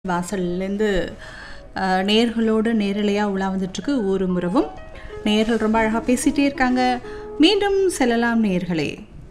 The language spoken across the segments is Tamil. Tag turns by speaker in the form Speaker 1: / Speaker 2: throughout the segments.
Speaker 1: வாசல்லேருந்து அஹ், நேர்களோடு நேரலையாக உலா வந்துட்டுருக்கு ஊர் முறவும் நேர்கள் ரொம்ப அழகாக பேசிகிட்டே இருக்காங்க மீண்டும் செல்லலாம் நேர்களே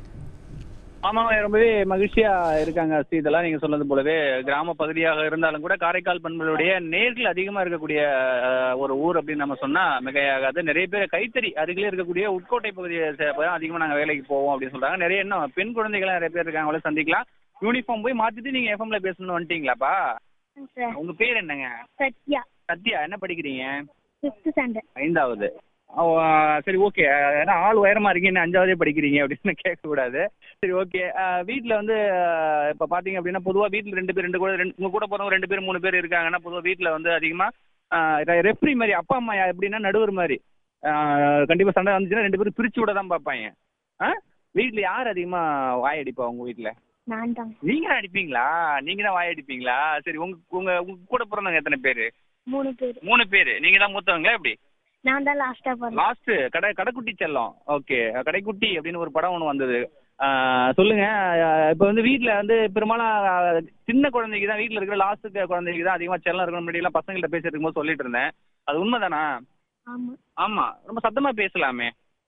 Speaker 2: ஆமாங்க ரொம்பவே மகிழ்ச்சியா இருக்காங்க ஸ்ரீதலா நீங்க சொன்னது போலவே கிராம பகுதியாக இருந்தாலும் கூட காரைக்கால் பண்புகளுடைய நேர்கள் அதிகமா இருக்கக்கூடிய அஹ், ஒரு ஊர் அப்படின்னு நம்ம சொன்னா மிகையாகாது நிறைய பேர் கைத்தறி அருகிலே இருக்கக்கூடிய உட்கோட்டை பகுதியை சே- தான் அதிகமா நாங்க வேலைக்கு போவோம் அப்படின்னு சொல்றாங்க நிறைய இன்னும் பெண் குழந்தைகள் நிறைய பேர் இருக்காங்க அவங்கள சந்திக்கலாம் யூனிஃபார்ம் போய் மாத்திட்டு நீங்க எஃப்எம்ல பேசணும்னு வந்துட்டீங்களாப்பா
Speaker 3: சார்
Speaker 2: உங்க பேர் என்னங்க
Speaker 3: சத்யா
Speaker 2: சத்யா என்ன படிக்கிறீங்க
Speaker 3: ஃபிஃப்த் ஸ்டாண்டர்ட்
Speaker 2: ஐந்தாவது ஓ, சரி ஓகே ஏன்னா ஆள் உயரமா இருக்கீங்க அஞ்சாவதே படிக்கிறீங்க அப்படின்னு கேட்க கூடாது சரி ஓகே வீட்டில் வந்து அஹ், இப்ப பாத்தீங்க அப்படின்னா பொதுவா வீட்டில் ரெண்டு பேர் ரெண்டு கூட ரெண்டு உங்க கூட போறவங்க ரெண்டு பேர் மூணு பேர் இருக்காங்கன்னா பொதுவா வீட்டில் வந்து அதிகமா ரெஃப்ரி மாதிரி அப்பா அம்மா எப்படின்னா நடுவர் மாதிரி அஹ், கண்டிப்பா சண்டை வந்துச்சுன்னா ரெண்டு பேரும் பிரிச்சு விட தான் பார்ப்பாங்க ஆ வீட்டில் யார் அதிகமா வாய் அடிப்பா உங்க வீட்டில்
Speaker 3: நான் தான்
Speaker 2: நீங்க தான் அடிப்பீங்களா நீங்க தான் வாய் அடிப்பீங்களா சரி உங்க உங்க உங்க கூட பிறந்தவங்க எத்தனை பேர்
Speaker 3: மூணு பேர்
Speaker 2: மூணு பேர் நீங்க தான் மூத்தவங்களா எப்படி
Speaker 3: நான் தான் லாஸ்டா பண்ணேன்
Speaker 2: லாஸ்ட் கடை கடைக்குட்டி செல்லம் ஓகே கடைக்குட்டி அப்படின்னு ஒரு படம் ஒன்று வந்தது ஆஹ் சொல்லுங்க ஆஹ் இப்ப வந்து வீட்ல வந்து பெரும்பாலும் ஆஹ் சின்ன குழந்தைக்கு தான் வீட்ல இருக்கிற லாஸ்ட் குழந்தைக்கு தான் அதிகமா செல்லம் இருக்கணும் முன்னாடி எல்லாம் பசங்கள்ட்ட பேசிட்டு இருக்கும்போது சொல்லிட்டு இருந்தேன் அது உண்மைதானா
Speaker 3: ஆமா
Speaker 2: ஆமா ரொம்ப சத்தமா பேசலாமே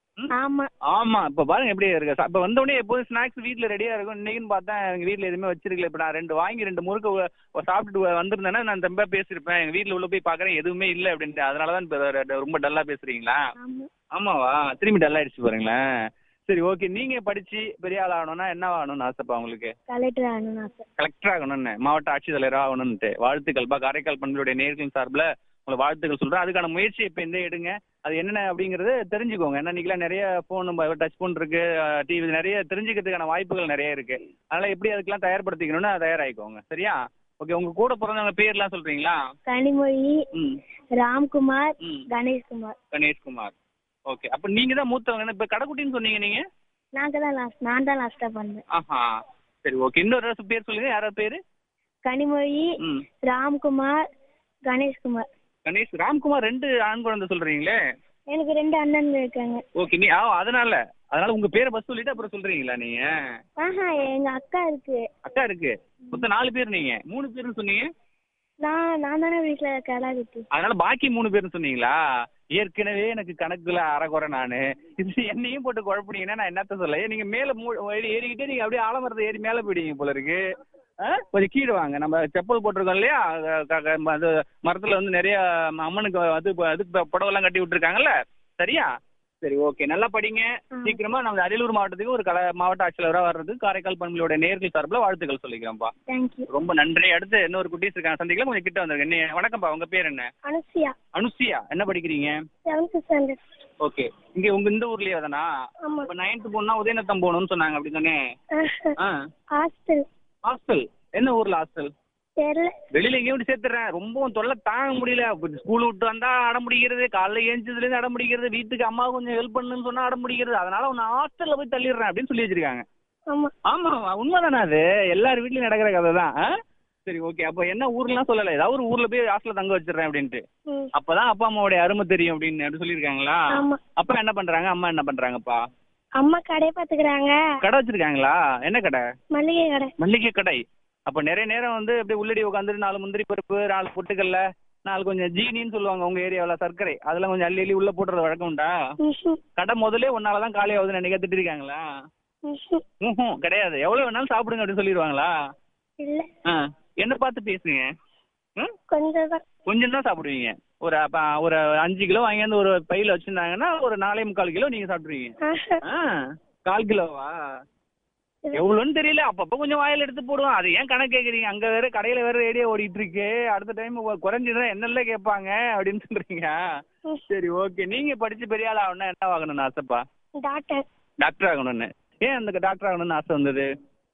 Speaker 3: ஆமா
Speaker 2: ஆமா இப்ப பாருங்க எப்படி இருக்கு ச- இப்ப வந்த உடனே எப்போதும் ஸ்நாக்ஸ் வீட்ல ரெடியா இருக்கும் இன்னைக்குன்னு பார்த்தா எங்க வீட்ல எதுவுமே வச்சிருக்கல இப்ப நான் ரெண்டு வாங்கி ரெண்டு முறுக்கு வ- வ- சாப்பிட்டுட்டு வ- வந்திருந்தேன்னா நான் ரொம்ப பேசியிருப்பேன் எங்க வீட்ல உள்ள போய் பாக்குறேன் எதுவுமே இல்ல அப்படின்ட்டு அதனாலதான் இப்ப ர- ரொம்ப டல்லா பேசுறீங்களா
Speaker 3: ஆமா
Speaker 2: ஆமாவா திரும்பி டல் ஆயிடுச்சு பாருங்களேன் சரி ஓகே நீங்க படிச்சு பெரிய ஆள் ஆகணும்னா என்ன ஆகணும்னு ஆசைப்பா உங்களுக்கு
Speaker 3: கலெக்டர் ஆகணும்னு ஆசை
Speaker 2: கலெக்டர் ஆகணும்னு மாவட்ட ஆட்சித்தலைவர் ஆகணும்னுட்டு வாழ்த்துக்கள் பா காரைக்கால் பண்புடைய நேர்களின் சார்பில் உங்களை வாழ்த்துக்கள் சொல்றேன் அதுக்கான முயற்சி இப்போ இந்த எடுங்க அது என்னென்ன அப்படிங்கறது தெரிஞ்சுக்கோங்க ஏன்னா இன்னைக்கெல்லாம் நிறைய ஃபோன் டச் ஃபோன் இருக்கு டிவி நிறைய தெரிஞ்சுக்கிறதுக்கான வாய்ப்புகள் நிறைய இருக்கு அதனால எப்படி அதுக்கெல்லாம் தயார்படுத்திக்கணும்னு தயாராகிக்கோங்க சரியா ஓகே உங்க கூட பிறந்தவங்க பேர்லாம் சொல்றீங்களா
Speaker 3: கனிமொழி
Speaker 2: ம்
Speaker 3: ராம்குமார்
Speaker 2: ம்
Speaker 3: கணேஷ்குமார்
Speaker 2: கணேஷ்குமார் ஓகே அப்ப நீங்க தான் மூத்தவங்க இப்ப கடைக்குட்டின்னு சொன்னீங்க நீங்க
Speaker 3: நாங்க தான் லாஸ்ட் நான் தான் லாஸ்டா பண்ணேன்
Speaker 2: ஆஹா சரி ஓகே இன்னொரு தடவை பேர் சொல்லுங்க யாரோ பேரு
Speaker 3: கனிமொழி
Speaker 2: ம்
Speaker 3: ராம்குமார் கணேஷ்குமார்
Speaker 2: கணேஷ் ராம்குமார் ரெண்டு ஆண் குழந்தை சொல்றீங்களே
Speaker 3: எனக்கு ரெண்டு அண்ணன் இருக்காங்க
Speaker 2: ஓகே நீ ஆ அதனால அதனால உங்க பேரை பஸ் சொல்லிட்டு அப்புறம் சொல்றீங்களா நீங்க
Speaker 3: ஆஹா எங்க அக்கா இருக்கு
Speaker 2: அக்கா இருக்கு மொத்தம் நாலு பேர் நீங்க மூணு பேர்னு சொன்னீங்க
Speaker 3: நான் நான் தானே வீட்டுல கடா குட்டி
Speaker 2: அதனால பாக்கி மூணு பேர்னு சொன்னீங்களா ஏற்கனவே எனக்கு கணக்குல அறகுறை நானு இது என்னையும் போட்டு குழப்பினீங்கன்னா நான் என்னத்த சொல்ல ஏன் நீங்க மேல மூ- ஏறி ஏறிக்கிட்டே நீங்க அப்படியே ஆலமரத்தை ஏறி மேல போயிடுவீங்க போல இருக்கு ஆ? கொஞ்சம் கீழே வாங்க நம்ம செப்பல் போட்டிருக்கோம் இல்லையா அஹ் க- க- அது மரத்துல வந்து நிறைய அம்மனுக்கு அது அதுக்கு புடவெல்லாம் கட்டி விட்டுருக்காங்கல்ல சரியா சரி ஓகே நல்லா படிங்க
Speaker 3: ம்.
Speaker 2: சீக்கிரமா நம்ம அரியலூர் மாவட்டத்துக்கு ஒரு கல மாவட்ட ஆட்சியாளராக வர்றதுக்கு காரைக்கால் பண்புகளோட நேர்கள் சார்பில் வாழ்த்துக்கள் சொல்லிக்கிறேன்ப்பா
Speaker 3: தேங்க்யூ
Speaker 2: ரொம்ப நன்றி அடுத்து இன்னொரு குட்டீஸ் இருக்காங்க சந்திக்கலாம் கொஞ்சம் கிட்ட வந்துருங்க என்ன வணக்கம்ப்பா உங்க பேர் என்ன
Speaker 3: அனுசியா
Speaker 2: அனுசியா என்ன படிக்கிறீங்க
Speaker 3: செவன்த் ஸ்டாண்டர்ட்
Speaker 2: ஓகே இங்க உங்க இந்த ஊர்லயே தானா
Speaker 3: ஆமா
Speaker 2: இப்ப நைன்த் போனா உதயநத்தம் போகணும்னு சொன்னாங்க அப்படி தானே ஆ
Speaker 3: ஹாஸ்டல்
Speaker 2: ஹாஸ்டல் என்ன ஊர்ல ஹாஸ்டல்
Speaker 3: தெரியல
Speaker 2: வெளியில எங்கேயும் விட்டு சேர்த்துறேன் ரொம்பவும் தொல்லை தாங்க முடியல ஸ்கூல் விட்டு வந்தா அடம் பிடிக்கிறது காலைல ஏஞ்சதுல இருந்து அடம் பிடிக்கிறது வீட்டுக்கு அம்மா கொஞ்சம் ஹெல்ப் பண்ணுன்னு சொன்னா அடம் பிடிக்கிறது அதனால உன்னை ஹாஸ்டல்ல போய் தள்ளிடுறேன் அப்படின்னு சொல்லி வச்சிருக்காங்க
Speaker 3: ஆமா
Speaker 2: ஆமா உண்மைதானே அது எல்லார் வீட்லயும் நடக்கிற கதை தான் ஆ? சரி ஓகே அப்ப என்ன ஊர்லாம் சொல்லல ஏதாவது ஒரு ஊர்ல போய் ஹாஸ்டல்ல தங்க வச்சிடுறேன் அப்படின்ட்டு
Speaker 3: ம்
Speaker 2: அப்பதான் அப்பா அம்மாவுடைய அருமை தெரியும் அப்படின்னு அப்படி சொல்லியிருக்காங்களா
Speaker 3: ஆமா
Speaker 2: அப்பா என்ன பண்றாங்க அம்மா என்ன பண்றாங்கப்பா
Speaker 3: அம்மா கடையை பாத்துக்கிறாங்க
Speaker 2: கடை வச்சிருக்காங்களா என்ன கடை
Speaker 3: மளிகை கடை
Speaker 2: மல்லிகை கடை அப்ப நிறைய நேரம் வந்து அப்படியே உள்ளடி உட்காந்துட்டு நாலு முந்திரி பருப்பு நாலு பொட்டுக்கல்ல நாலு கொஞ்சம் ஜீனின்னு சொல்லுவாங்க உங்க ஏரியாவில் சர்க்கரை அதெல்லாம் கொஞ்சம் அள்ளி அள்ளி உள்ள போட்டுறது வழக்கம் உண்டா
Speaker 3: ம்ஹும்.
Speaker 2: கடை முதல்ல ஒன்னாலதான் காலி ஆகுதுன்னு நினைக்க திட்டிருக்காங்களா
Speaker 3: ம்ஹும்.
Speaker 2: ம்ஹும் கிடையாது எவ்வளவு வேணாலும் சாப்பிடுங்க அப்படின்னு சொல்லிடுவாங்களா
Speaker 3: இல்ல
Speaker 2: ஆ என்ன பார்த்து பேசுங்க ம்
Speaker 3: கொஞ்சம் தான்
Speaker 2: கொஞ்சம் தான் சாப்பிடுவீங்க ஒரு அப்ப ஒரு அஞ்சு கிலோ வாங்கியாந்து ஒரு பையில வச்சிருந்தாங்கன்னா ஒரு நாலே முக்கால் கிலோ நீங்க சாப்பிடுவீங்க
Speaker 3: ஆஹா.
Speaker 2: ஆ கால் கிலோவா எவ்வளோன்னு தெரியல அப்பப்போ கொஞ்சம் வாயில் எடுத்து போடுவோம் அது ஏன் கணக்கு கேட்குறீங்க அங்க வேற கடையில வேற ரேடியோ ஓடிட்டு இருக்கு அடுத்த டைம் குறைஞ்சிதுன்னா என்னெல்லாம் கேட்பாங்க அப்படின்னு சொல்றீங்க
Speaker 3: ம்.
Speaker 2: சரி ஓகே நீங்க படிச்சு பெரிய ஆள் ஆகணும்னா என்ன ஆகணும்னு ஆசைப்பா
Speaker 3: டாக்டர்
Speaker 2: டாக்டர் ஆகணும்னு ஏன் அந்த டாக்டர் ஆகணும்னு ஆசை வந்தது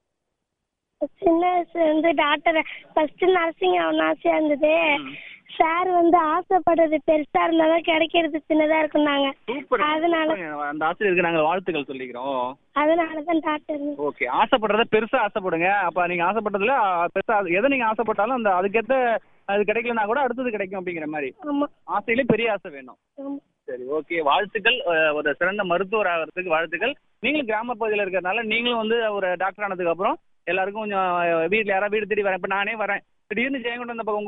Speaker 3: சின்ன வயசுல இருந்து டாக்டர் ஃபர்ஸ்ட் நர்சிங் ஆகணும் ஆசையா இருந்தது சார் வந்து ஆசைப்படுறது பெருசா இருந்தாலும் கிடைக்கிறது சின்னதா இருக்குன்னாங்க
Speaker 2: சூப்பர்
Speaker 3: அதனால
Speaker 2: அந்த ஆசிரியருக்கு நாங்கள் வாழ்த்துக்கள் சொல்லிக்கிறோம்
Speaker 3: அதனால தான் டாக்டர்
Speaker 2: ஓகே ஆசைப்படுறத பெருசா ஆசைப்படுங்க அப்ப நீங்க ஆசைப்பட்டதுல அ, பெருசா அது- எதை நீங்க ஆசைப்பட்டாலும் அந்த அதுக்கேத்த அது கிடைக்கலனா கூட அடுத்தது கிடைக்கும் அப்படிங்கிற மாதிரி
Speaker 3: ஆமா
Speaker 2: ஆசையிலே பெரிய ஆசை வேணும்
Speaker 3: ஆமா
Speaker 2: சரி ஓகே வாழ்த்துக்கள் அஹ், ஒரு சிறந்த மருத்துவர் ஆகிறதுக்கு வாழ்த்துக்கள் நீங்களும் கிராம பகுதியில் இருக்கிறதுனால நீங்களும் வந்து ஒரு டாக்டர் ஆனதுக்கு அப்புறம் எல்லாருக்கும் கொஞ்சம் வீட்டில் யாராவது வீடு தேடி வரேன் இப்போ நானே வரேன் திடீர்னு ஜெயங்கொண்டம் அந்த பக்கம்